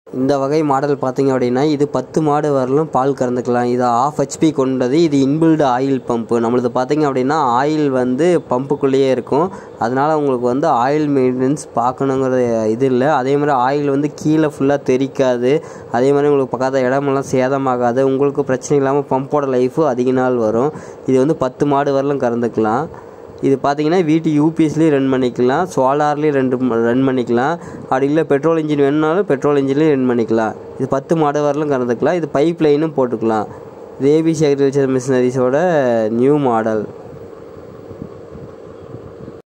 இந்த வகை மாடல் பார்த்தீங்க அப்படின்னா இது பத்து மாடு வரலும் பால் கறந்துக்கலாம் இது ஆஃப் ஹெச்பி கொண்டது இது இன்பில்டு ஆயில் பம்பு நம்மளது பார்த்தீங்க அப்படின்னா ஆயில் வந்து பம்புக்குள்ளேயே இருக்கும் அதனால் உங்களுக்கு வந்து ஆயில் மெயின்டெனன்ஸ் பார்க்கணுங்கிற இது இல்லை அதே மாதிரி ஆயில் வந்து கீழே ஃபுல்லாக தெறிக்காது அதே மாதிரி உங்களுக்கு பக்கத்தில் இடமெல்லாம் சேதமாகாது உங்களுக்கு பிரச்சனை இல்லாமல் பம்போட லைஃபு அதிக நாள் வரும் இது வந்து பத்து மாடு வரலும் கறந்துக்கலாம் இது பார்த்தீங்கன்னா வீட்டு யூபிஎஸ்லேயும் ரன் பண்ணிக்கலாம் சோலார்லேயும் ரெண்டு ரன் பண்ணிக்கலாம் அப்படி இல்லை பெட்ரோல் இன்ஜின் வேணுனாலும் பெட்ரோல் இன்ஜின்லேயும் ரன் பண்ணிக்கலாம் இது பத்து மாடு வரலும் கறந்துக்கலாம் இது பைப் லைனும் போட்டுக்கலாம் இது ஏபிசி அக்ரிகல்ச்சர் மிஷினரிஸோட நியூ மாடல்